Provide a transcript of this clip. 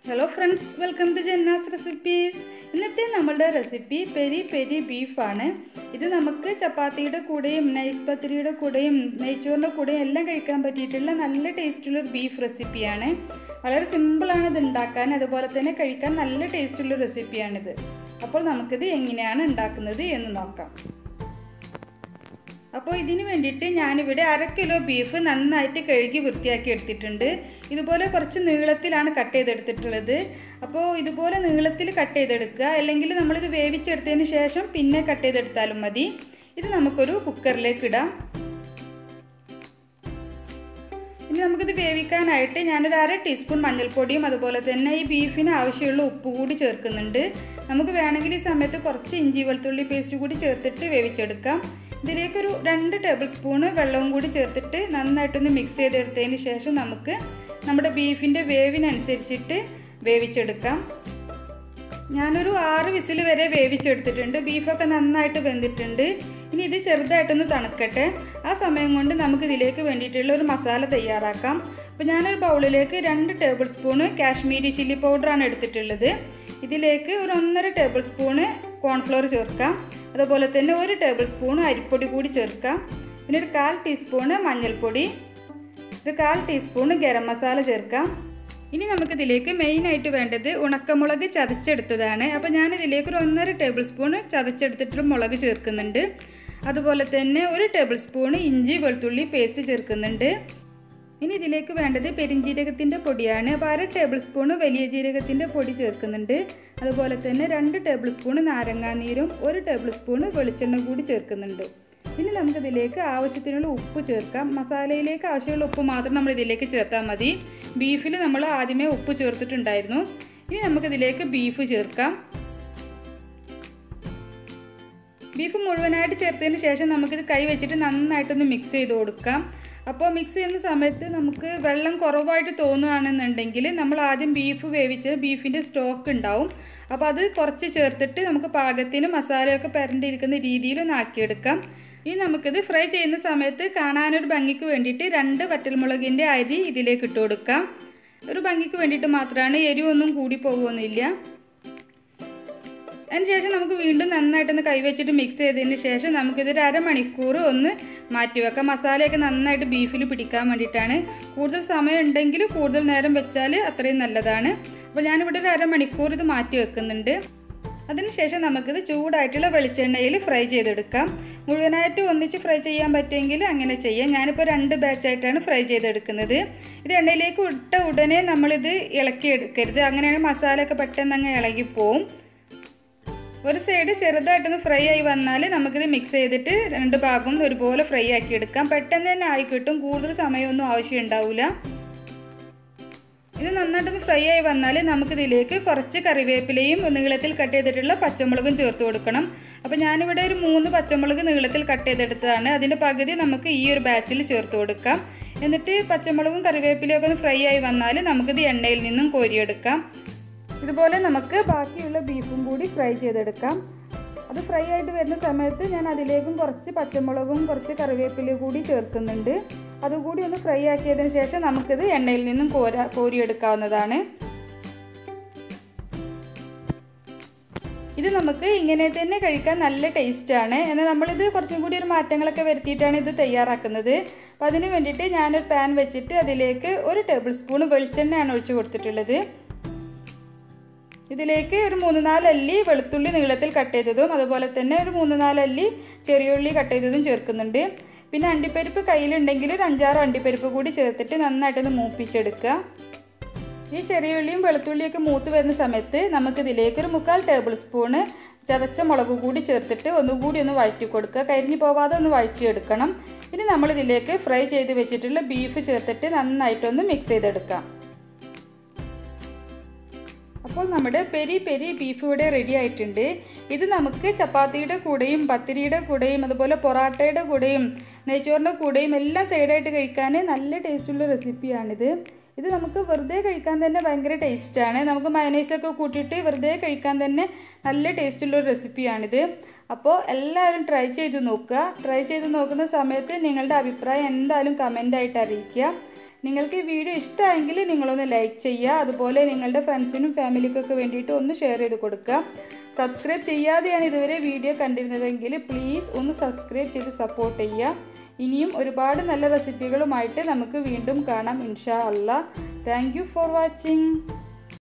hello friends welcome to Janna's recipes ഇന്നത്തെ നമ്മളുടെ recipe peri peri ബീഫാണ് ഇത് നമുക്ക് ചപ്പാത്തിയുടെ കൂടെയും നൈസ് പത്തിരിയുടെ കൂടെയും നെയ്ച്ചോറിൻ്റെ കൂടെയും എല്ലാം കഴിക്കാൻ പറ്റിയിട്ടുള്ള നല്ല ടേസ്റ്റുള്ള ഒരു ബീഫ് റെസിപ്പിയാണ് വളരെ സിമ്പിളാണ് ഇത് ഉണ്ടാക്കാൻ അതുപോലെ തന്നെ കഴിക്കാൻ നല്ല ടേസ്റ്റുള്ള റെസിപ്പിയാണിത് അപ്പോൾ നമുക്കിത് എങ്ങനെയാണ് ഉണ്ടാക്കുന്നത് എന്ന് നോക്കാം അപ്പോൾ ഇതിന് വേണ്ടിയിട്ട് ഞാനിവിടെ അര കിലോ ബീഫ് നന്നായിട്ട് കഴുകി വൃത്തിയാക്കി എടുത്തിട്ടുണ്ട് ഇതുപോലെ കുറച്ച് നീളത്തിലാണ് കട്ട് ചെയ്തെടുത്തിട്ടുള്ളത് അപ്പോൾ ഇതുപോലെ നീളത്തിൽ കട്ട് ചെയ്തെടുക്കുക അല്ലെങ്കിൽ നമ്മളിത് വേവിച്ചെടുത്തതിന് ശേഷം പിന്നെ കട്ട് ചെയ്തെടുത്താലും മതി ഇത് നമുക്കൊരു കുക്കറിലേക്ക് ഇടാം ഇനി നമുക്കിത് വേവിക്കാനായിട്ട് ഞാനൊരു അര ടീസ്പൂൺ മഞ്ഞൾപ്പൊടിയും അതുപോലെ തന്നെ ഈ ബീഫിന് ആവശ്യമുള്ള ഉപ്പ് കൂടി ചേർക്കുന്നുണ്ട് നമുക്ക് വേണമെങ്കിൽ ഈ സമയത്ത് കുറച്ച് ഇഞ്ചി വെളുത്തുള്ളി പേസ്റ്റ് കൂടി ചേർത്തിട്ട് വേവിച്ചെടുക്കാം ഇതിലേക്കൊരു രണ്ട് ടേബിൾ സ്പൂണ് വെള്ളവും കൂടി ചേർത്തിട്ട് നന്നായിട്ടൊന്ന് മിക്സ് ചെയ്തെടുത്തതിന് ശേഷം നമുക്ക് നമ്മുടെ ബീഫിൻ്റെ വേവിനനുസരിച്ചിട്ട് വേവിച്ചെടുക്കാം ഞാനൊരു ആറ് വിസിൽ വരെ വേവിച്ചെടുത്തിട്ടുണ്ട് ബീഫൊക്കെ നന്നായിട്ട് വെന്തിട്ടുണ്ട് ഇനി ഇത് ചെറുതായിട്ടൊന്ന് തണുക്കട്ടെ ആ സമയം കൊണ്ട് നമുക്ക് ഇതിലേക്ക് വേണ്ടിയിട്ടുള്ള ഒരു മസാല തയ്യാറാക്കാം അപ്പോൾ ഞാനൊരു ബൗളിലേക്ക് രണ്ട് ടേബിൾ സ്പൂണ് കാശ്മീരി ചില്ലി പൗഡറാണ് എടുത്തിട്ടുള്ളത് ഇതിലേക്ക് ഒരു ഒന്നര ടേബിൾ സ്പൂണ് കോൺഫ്ലോർ ചേർക്കാം അതുപോലെ തന്നെ ഒരു ടേബിൾ സ്പൂൺ അരിപ്പൊടി കൂടി ചേർക്കാം പിന്നെ ഒരു കാൽ ടീസ്പൂണ് മഞ്ഞൾപ്പൊടി ഒരു കാൽ ടീസ്പൂണ് ഗരം മസാല ചേർക്കാം ഇനി നമുക്കിതിലേക്ക് മെയിനായിട്ട് വേണ്ടത് ഉണക്കമുളക് ചതച്ചെടുത്തതാണ് അപ്പോൾ ഞാനിതിലേക്ക് ഒരു ഒന്നര ടേബിൾ സ്പൂൺ ചതച്ചെടുത്തിട്ട് മുളക് ചേർക്കുന്നുണ്ട് അതുപോലെ തന്നെ ഒരു ടേബിൾ സ്പൂൺ ഇഞ്ചി വെളുത്തുള്ളി പേസ്റ്റ് ചേർക്കുന്നുണ്ട് ഇനി ഇതിലേക്ക് വേണ്ടത് പെരിഞ്ജീരകത്തിൻ്റെ പൊടിയാണ് അപ്പോൾ അര ടേബിൾ സ്പൂൺ വലിയ ജീരകത്തിൻ്റെ പൊടി ചേർക്കുന്നുണ്ട് അതുപോലെ തന്നെ രണ്ട് ടേബിൾ സ്പൂൺ നാരങ്ങാനീരും ഒരു ടേബിൾ സ്പൂൺ വെളിച്ചെണ്ണ കൂടി ചേർക്കുന്നുണ്ട് ഇനി നമുക്കിതിലേക്ക് ആവശ്യത്തിനുള്ള ഉപ്പ് ചേർക്കാം മസാലയിലേക്ക് ആവശ്യമുള്ള ഉപ്പ് മാത്രം നമ്മൾ ഇതിലേക്ക് ചേർത്താൽ മതി ബീഫിൽ നമ്മൾ ആദ്യമേ ഉപ്പ് ചേർത്തിട്ടുണ്ടായിരുന്നു ഇനി നമുക്കിതിലേക്ക് ബീഫ് ചേർക്കാം ബീഫ് മുഴുവനായിട്ട് ചേർത്തതിന് ശേഷം നമുക്കിത് കൈ വെച്ചിട്ട് നന്നായിട്ടൊന്ന് മിക്സ് ചെയ്ത് കൊടുക്കാം അപ്പോൾ മിക്സ് ചെയ്യുന്ന സമയത്ത് നമുക്ക് വെള്ളം കുറവായിട്ട് തോന്നുകയാണെന്നുണ്ടെങ്കിൽ നമ്മൾ ആദ്യം ബീഫ് വേവിച്ച് ബീഫിൻ്റെ സ്റ്റോക്ക് ഉണ്ടാവും അപ്പോൾ അത് കുറച്ച് ചേർത്തിട്ട് നമുക്ക് പാകത്തിന് മസാലയൊക്കെ പരണ്ടിരിക്കുന്ന രീതിയിൽ ഒന്ന് ആക്കിയെടുക്കാം ഇനി നമുക്കിത് ഫ്രൈ ചെയ്യുന്ന സമയത്ത് കാണാനൊരു ഭംഗിക്ക് വേണ്ടിയിട്ട് രണ്ട് വറ്റൽമുളകിൻ്റെ അരി ഇതിലേക്ക് ഇട്ട് കൊടുക്കാം ഒരു ഭംഗിക്ക് വേണ്ടിയിട്ട് മാത്രമാണ് എരിവൊന്നും കൂടി പോകുമൊന്നുമില്ല അതിനുശേഷം നമുക്ക് വീണ്ടും നന്നായിട്ടൊന്ന് കൈവച്ചിട്ട് മിക്സ് ചെയ്തതിന് ശേഷം നമുക്കിതൊരു അരമണിക്കൂർ ഒന്ന് മാറ്റി വെക്കാം മസാലയൊക്കെ നന്നായിട്ട് ബീഫിൽ പിടിക്കാൻ വേണ്ടിയിട്ടാണ് കൂടുതൽ സമയം ഉണ്ടെങ്കിൽ കൂടുതൽ നേരം വെച്ചാൽ അത്രയും നല്ലതാണ് അപ്പോൾ ഞാനിവിടെ ഒരു അരമണിക്കൂർ ഇത് മാറ്റി വെക്കുന്നുണ്ട് അതിനുശേഷം നമുക്കിത് ചൂടായിട്ടുള്ള വെളിച്ചെണ്ണയിൽ ഫ്രൈ ചെയ്തെടുക്കാം മുഴുവനായിട്ട് ഒന്നിച്ച് ഫ്രൈ ചെയ്യാൻ പറ്റുമെങ്കിൽ അങ്ങനെ ചെയ്യാം ഞാനിപ്പോൾ രണ്ട് ബാച്ചായിട്ടാണ് ഫ്രൈ ചെയ്തെടുക്കുന്നത് ഇത് എണ്ണയിലേക്ക് ഇട്ട ഉടനെ നമ്മളിത് ഇളക്കിയെടുക്കരുത് അങ്ങനെയാണ് മസാലയൊക്കെ പെട്ടെന്ന് അങ്ങ് ഇളകിപ്പോവും ഒരു സൈഡ് ചെറുതായിട്ടൊന്ന് ഫ്രൈ ആയി വന്നാൽ നമുക്കിത് മിക്സ് ചെയ്തിട്ട് രണ്ട് ഭാഗവും ഒരുപോലെ ഫ്രൈ ആക്കി എടുക്കാം പെട്ടെന്ന് തന്നെ ആയി കിട്ടും കൂടുതൽ സമയമൊന്നും ആവശ്യം ഉണ്ടാവില്ല ഇത് നന്നായിട്ടൊന്ന് ഫ്രൈ ആയി വന്നാൽ നമുക്കിതിലേക്ക് കുറച്ച് കറിവേപ്പിലയും നീളത്തിൽ കട്ട് ചെയ്തിട്ടുള്ള പച്ചമുളകും ചേർത്ത് കൊടുക്കണം അപ്പോൾ ഞാനിവിടെ ഒരു മൂന്ന് പച്ചമുളക് നീളത്തിൽ കട്ട് ചെയ്തെടുത്തതാണ് അതിൻ്റെ പകുതി നമുക്ക് ഈ ഒരു ബാച്ചിൽ ചേർത്ത് കൊടുക്കാം എന്നിട്ട് പച്ചമുളകും കറിവേപ്പിലയും ഒക്കെ ഒന്ന് ഫ്രൈ ആയി വന്നാൽ നമുക്കിത് എണ്ണയിൽ നിന്നും കോരിയെടുക്കാം ഇതുപോലെ നമുക്ക് ബാക്കിയുള്ള ബീഫും കൂടി ഫ്രൈ ചെയ്തെടുക്കാം അത് ഫ്രൈ ആയിട്ട് വരുന്ന സമയത്ത് ഞാൻ അതിലേക്കും കുറച്ച് പച്ചമുളകും കുറച്ച് കറിവേപ്പിലയും കൂടി ചേർക്കുന്നുണ്ട് അതുകൂടി ഒന്ന് ഫ്രൈ ആക്കിയതിന് ശേഷം നമുക്കിത് എണ്ണയിൽ നിന്നും കോര കോരിയെടുക്കാവുന്നതാണ് ഇത് നമുക്ക് ഇങ്ങനെ തന്നെ കഴിക്കാൻ നല്ല ടേസ്റ്റാണ് എന്നാൽ നമ്മളിത് കുറച്ചും കൂടി ഒരു മാറ്റങ്ങളൊക്കെ വരുത്തിയിട്ടാണ് ഇത് തയ്യാറാക്കുന്നത് അപ്പോൾ അതിന് വേണ്ടിയിട്ട് ഞാനൊരു പാൻ വെച്ചിട്ട് അതിലേക്ക് ഒരു ടേബിൾ സ്പൂൺ വെളിച്ചെണ്ണയാണ് ഒഴിച്ച് കൊടുത്തിട്ടുള്ളത് ഇതിലേക്ക് ഒരു മൂന്ന് നാല് അല്ലി വെളുത്തുള്ളി നീളത്തിൽ കട്ട് ചെയ്തതും അതുപോലെ തന്നെ ഒരു മൂന്ന് നാല് അല്ലി ചെറിയുള്ളി കട്ട് ചെയ്തതും ചേർക്കുന്നുണ്ട് പിന്നെ അണ്ടിപ്പരിപ്പ് കയ്യിലുണ്ടെങ്കിൽ ഒരു അഞ്ചാറ് അണ്ടിപ്പരിപ്പ് കൂടി ചേർത്തിട്ട് നന്നായിട്ടൊന്ന് മൂപ്പിച്ചെടുക്കുക ഈ ചെറിയ ഉള്ളിയും വെളുത്തുള്ളിയൊക്കെ മൂത്ത് വരുന്ന സമയത്ത് നമുക്കിതിലേക്ക് ഒരു മുക്കാൽ ടേബിൾ സ്പൂണ് ചതച്ച മുളക് കൂടി ചേർത്തിട്ട് ഒന്നുകൂടി ഒന്ന് വഴറ്റി കൊടുക്കുക കരിഞ്ഞു പോവാതെ ഒന്ന് വഴറ്റിയെടുക്കണം ഇനി നമ്മളിതിലേക്ക് ഫ്രൈ ചെയ്ത് വെച്ചിട്ടുള്ള ബീഫ് ചേർത്തിട്ട് നന്നായിട്ടൊന്ന് മിക്സ് ചെയ്തെടുക്കാം അപ്പോൾ നമ്മുടെ പെരി പെരി ബീഫ് ഇവിടെ റെഡി ആയിട്ടുണ്ട് ഇത് നമുക്ക് ചപ്പാത്തിയുടെ കൂടെയും പത്തിരിയുടെ കൂടെയും അതുപോലെ പൊറാട്ടയുടെ കൂടെയും നെയ്ച്ചോറിൻ്റെ കൂടെയും എല്ലാം സൈഡായിട്ട് കഴിക്കാൻ നല്ല ടേസ്റ്റുള്ള റെസിപ്പിയാണിത് ഇത് നമുക്ക് വെറുതെ കഴിക്കാൻ തന്നെ ഭയങ്കര ടേസ്റ്റാണ് നമുക്ക് മയനൈസൊക്കെ കൂട്ടിയിട്ട് വെറുതെ കഴിക്കാൻ തന്നെ നല്ല ടേസ്റ്റുള്ള ഒരു റെസിപ്പിയാണിത് അപ്പോൾ എല്ലാവരും ട്രൈ ചെയ്ത് നോക്കുക ട്രൈ ചെയ്ത് നോക്കുന്ന സമയത്ത് നിങ്ങളുടെ അഭിപ്രായം എന്തായാലും കമൻ്റായിട്ട് അറിയിക്കുക നിങ്ങൾക്ക് ഈ വീഡിയോ ഇഷ്ടമായെങ്കിൽ നിങ്ങളൊന്ന് ലൈക്ക് ചെയ്യുക അതുപോലെ നിങ്ങളുടെ ഫ്രണ്ട്സിനും ഫാമിലിക്കൊക്കെ വേണ്ടിയിട്ട് ഒന്ന് ഷെയർ ചെയ്ത് കൊടുക്കുക സബ്സ്ക്രൈബ് ചെയ്യാതെയാണ് ഇതുവരെ വീഡിയോ കണ്ടിരുന്നതെങ്കിൽ പ്ലീസ് ഒന്ന് സബ്സ്ക്രൈബ് ചെയ്ത് സപ്പോർട്ട് ചെയ്യുക ഇനിയും ഒരുപാട് നല്ല റെസിപ്പികളുമായിട്ട് നമുക്ക് വീണ്ടും കാണാം ഇൻഷാ അല്ലാ താങ്ക് യു ഫോർ വാച്ചിങ്